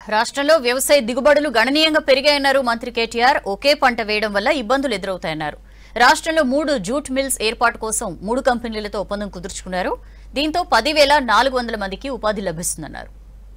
రాష్ట్రంలో వ్యవసాయ దిగుబడులు గణనీయంగా పెరిగాయన్నారు మంత్రి కేటీఆర్ ఒకే పంట వేయడం వల్ల ఇబ్బందులు ఎదురవుతాయన్నారు రాష్ట్రంలో మూడు జూట్ మిల్స్ ఏర్పాటు కోసం మూడు కంపెనీలతో ఒప్పందం కుదుర్చుకున్నారు దీంతో పదివేల నాలుగు వందల మందికి ఉపాధి లభిస్తుందన్నారు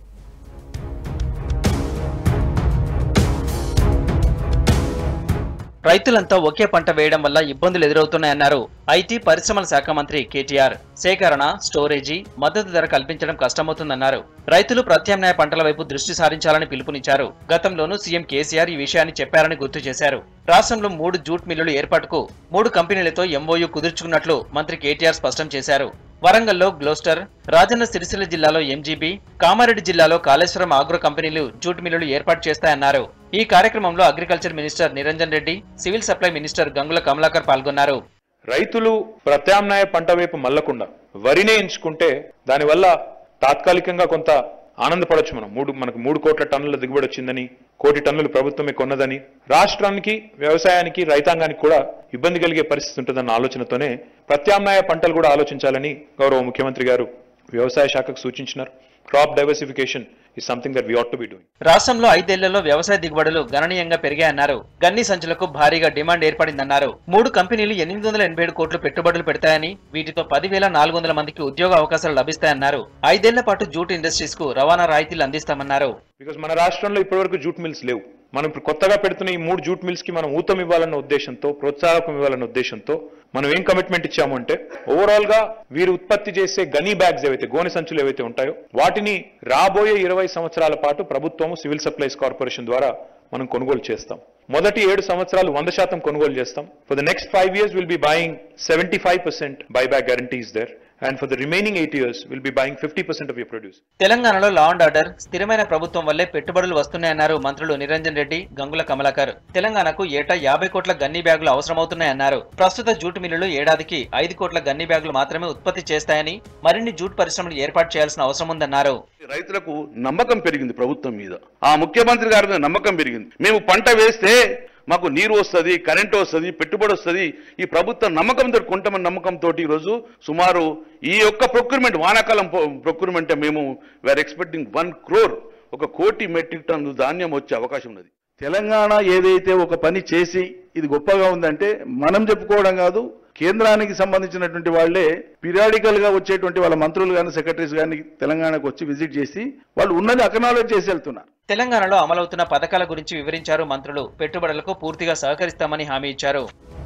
రైతులంతా ఒకే పంట వేయడం వల్ల ఇబ్బందులు ఎదురవుతున్నాయన్నారు ఐటీ పరిశ్రమల శాఖ మంత్రి కేటీఆర్ సేకరణ స్టోరేజీ మద్దతు ధర కల్పించడం కష్టమవుతుందన్నారు రైతులు ప్రత్యామ్నాయ పంటల వైపు దృష్టి సారించాలని పిలుపునిచ్చారు గతంలోనూ సీఎం కేసీఆర్ ఈ విషయాన్ని చెప్పారని గుర్తు చేశారు రాష్ట్రంలో మూడు జూట్ మిల్లుల ఏర్పాటుకు మూడు కంపెనీలతో ఎంఓయూ కుదుర్చుకున్నట్లు మంత్రి కేటీఆర్ స్పష్టం చేశారు వరంగల్లో గ్లోస్టర్ రాజన్న సిరిసిల్ల జిల్లాలో ఎంజీబీ కామారెడ్డి జిల్లాలో కాళేశ్వరం ఆగ్రో కంపెనీలు జూట్ మిల్లులు ఏర్పాటు చేస్తాయన్నారు ఈ కార్యక్రమంలో agriculture minister Niranjan Reddy civil supply minister Gangula Kamalakar పాల్గొన్నారు రైతులు ప్రత్యామ్నాయ పంట వైపు మల్లకుండా వరినే ఎంచుకుంటే దానివల్ల తాత్కాలికంగా కొంత ఆనందపడొచ్చు మనం మూడు మనకు మూడు కోట్ల టన్నుల దిగుబడి వచ్చిందని కోటి టన్నులు ప్రభుత్వమే కొన్నదని రాష్ట్రానికి వ్యవసాయానికి రైతాంగానికి కూడా ఇబ్బంది కలిగే పరిస్థితి ఉంటుందన్న ఆలోచనతోనే ప్రత్యామ్నాయ పంటలు కూడా ఆలోచించాలని గౌరవ ముఖ్యమంత్రి గారు వ్యవసాయ శాఖకు సూచించినారు crop diversification is something that we ought to be doing. రాష్ట్రంలో ఐదేళ్లలో వ్యవసాయ దిగుబడులు గణనీయంగా పెరిగాయన్నారు గన్ని సంచులకు భారీగా డిమాండ్ ఏర్పడిందన్నారు మూడు కంపెనీలు ఎనిమిది వందల ఎనభై ఏడు కోట్లు పెట్టుబడులు పెడతాయని వీటితో పదివేల నాలుగు వందల మందికి ఉద్యోగ అవకాశాలు లభిస్తాయన్నారు ఐదేళ్ల పాటు జూట్ ఇండస్ట్రీస్ కు రవాణా రాయితీలు అందిస్తామన్నారు బికాస్ మన రాష్ట్రంలో ఇప్పటివరకు జూట్ మిల్స్ లేవు మనం ఇప్పుడు కొత్తగా పెడుతున్న ఈ మూడు జూట్ మిల్స్ కి మనం ఊతం ఇవ్వాలన్న ఉద్దేశంతో ప్రోత్సాహకం ఇవ్వాలన్న ఉద్దేశంతో మనం ఏం కమిట్మెంట్ ఇచ్చాము అంటే ఓవరాల్ గా వీరు ఉత్పత్తి చేసే గనీ బ్యాగ్స్ ఏవైతే గోనె సంచులు ఏవైతే ఉంటాయో వాటిని రాబోయే ఇరవై సంవత్సరాల పాటు ప్రభుత్వము సివిల్ సప్లైస్ కార్పొరేషన్ ద్వారా మనం కొనుగోలు చేస్తాం మొదటి ఏడు సంవత్సరాలు వంద శాతం కొనుగోలు చేస్తాం for the next five years will be buying seventy five percent buyback guarantees there and for the remaining eight years will be buying fifty percent of your produce తెలంగాణలో లా అండ్ ఆర్డర్ స్థిరమైన ప్రభుత్వం వల్లే పెట్టుబడులు వస్తున్నాయన్నారు మంత్రులు నిరంజన్ రెడ్డి గంగుల కమలాకర్ తెలంగాణకు ఏటా యాభై కోట్ల గన్ని బ్యాగులు అవసరమవుతున్నాయన్నారు ప్రస్తుత జూట్ మిల్లులు ఏడాదికి ఐదు కోట్ల గన్ని బ్యాగులు మాత్రమే ఉత్పత్తి చేస్తాయని మరిన్ని జూట్ పరిశ్రమలు ఏర్పాటు చేయాల్సిన అవసరం ఉందన్నారు రైతులకు నమ్మకం పెరిగింది ప్రభుత్వం మీద ఆ ముఖ్యమంత్రి గారి మీద నమ్మకం పెరిగింది మేము పంట వేస్తే మాకు నీరు వస్తుంది కరెంటు వస్తుంది పెట్టుబడి వస్తుంది ఈ ప్రభుత్వం నమ్మకంతో కొంటామని నమ్మకంతో ఈరోజు సుమారు ఈ యొక్క ప్రొక్యూర్మెంట్ వానాకాలం ప్రొక్యూర్మెంట్ మేము వీఆర్ ఎక్స్పెక్టింగ్ వన్ క్రోర్ ఒక కోటి మెట్రిక్ టన్ను ధాన్యం వచ్చే అవకాశం ఉన్నది తెలంగాణ ఏదైతే ఒక పని చేసి ఇది గొప్పగా ఉందంటే మనం చెప్పుకోవడం కాదు కేంద్రానికి సంబంధించినటువంటి వాళ్ళే పీరియాడికల్ గా వచ్చేటువంటి వాళ్ళ మంత్రులు కానీ సెక్రటరీస్ కానీ తెలంగాణకు వచ్చి విజిట్ చేసి వాళ్ళు ఉన్నది అకనాలెడ్జ్ చేసి వెళ్తున్నారు తెలంగాణలో అమలవుతున్న పథకాల గురించి వివరించారు మంత్రులు పెట్టుబడులకు పూర్తిగా సహకరిస్తామని హామీ ఇచ్చారు